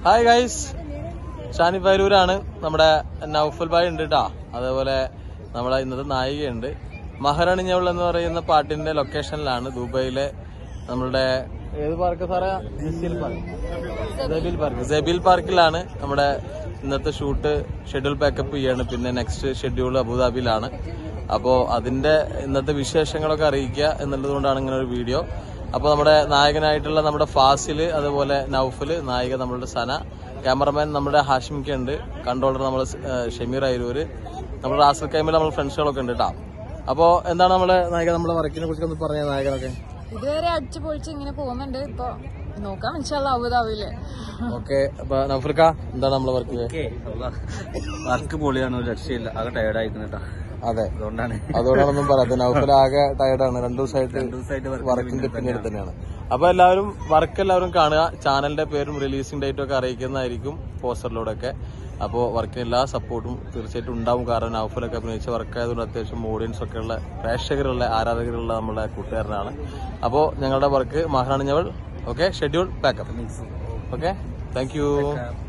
hi guys Shani പൈരൂരാണ് നമ്മുടെ നൗഫൽ ഭായ് ഉണ്ട് കേട്ടാ അതേപോലെ നമ്മുടെ ഇന്നത്തെ നായികയുണ്ട് മഹാറാണിഞ്ഞവൾ എന്ന് പറയുന്ന പാട്ടിന്റെ ലൊക്കേഷനിലാണ് ദുബൈയിലെ നമ്മളുടെ ഏത് പാർക്ക് സാറേ Jaseel park Jabeel park Jabeel പാർക്കിലാണ് നമ്മുടെ ഇന്നത്തെ ഷൂട്ട് ഷെഡ്യൂൾ പാക്കപ്പ് ചെയ്യാണ് പിന്നെ നെക്സ്റ്റ് ഷെഡ്യൂൾ അബുദാബിയിലാണ് അപ്പോ അതിന്റെ ഇന്നത്തെ വിശേഷങ്ങളൊക്കെ അറിയിക്കുക എന്നുള്ളതുകൊണ്ടാണ് ഇങ്ങനെ ഒരു വീഡിയോ അപ്പൊ നമ്മുടെ നായകനായിട്ടുള്ള നമ്മുടെ ഫാസില് അതുപോലെ നൌഫല് നായിക നമ്മളുടെ സന ക്യാമറമാൻ നമ്മുടെ ഹാഷിമിക്ക ഉണ്ട് കൺട്രോളർ നമ്മൾ ഷമീർ അയരൂര് നമ്മുടെ റാസൽ കൈമിൽ നമ്മൾ ഫ്രണ്ട്സുകളൊക്കെ ഉണ്ട് കേട്ടോ അപ്പോ എന്താണ് നമ്മുടെ നായിക നമ്മുടെ വർക്കിനെ കുറിച്ച് ഒന്ന് പറഞ്ഞ നായകനൊക്കെ ഇതുവരെ അടിച്ചു പൊളിച്ച് ഇങ്ങനെ പോകുന്നുണ്ട് ഇപ്പൊ നോക്കാം ഇൻഷാല്ല അബുദാബിയില് ഓക്കെ അപ്പൊ നൗഫൽക്ക എന്താണ് നമ്മളെ വർക്ക് വർക്ക് പൊളിയാണ് ഒരു രക്ഷയില്ല ആകെ ടയർഡ് ആയിക്കുന്ന കേട്ടോ അതെ അതുകൊണ്ടാണ് അതുകൊണ്ടാണൊന്നും പറയാത്തത് നൗഫൽ ആകെ ടയർഡാണ് രണ്ടു ദിവസമായിട്ട് ദിവസമായിട്ട് work വർക്കിന്റെ പിന്നീട് തന്നെയാണ് അപ്പൊ എല്ലാവരും വർക്ക് എല്ലാവരും കാണുക ചാനലിന്റെ പേരും റിലീസിംഗ് ഡേറ്റും ഒക്കെ അറിയിക്കുന്നതായിരിക്കും പോസ്റ്ററിലൂടെ ഒക്കെ അപ്പോൾ വർക്കിന് എല്ലാ സപ്പോർട്ടും തീർച്ചയായിട്ടും ഉണ്ടാവും കാരണം നൗഫലൊക്കെ അഭിനയിച്ച വർക്ക് ആയതുകൊണ്ട് അത്യാവശ്യം ഓഡിയൻസ് ഒക്കെ ഉള്ള പ്രേക്ഷകരുള്ള ആരാധകരുള്ള നമ്മുടെ കൂട്ടുകാരനാണ് അപ്പോൾ ഞങ്ങളുടെ വർക്ക് മഹാറാണിഞ്ഞവൾ okay schedule pack up okay thank U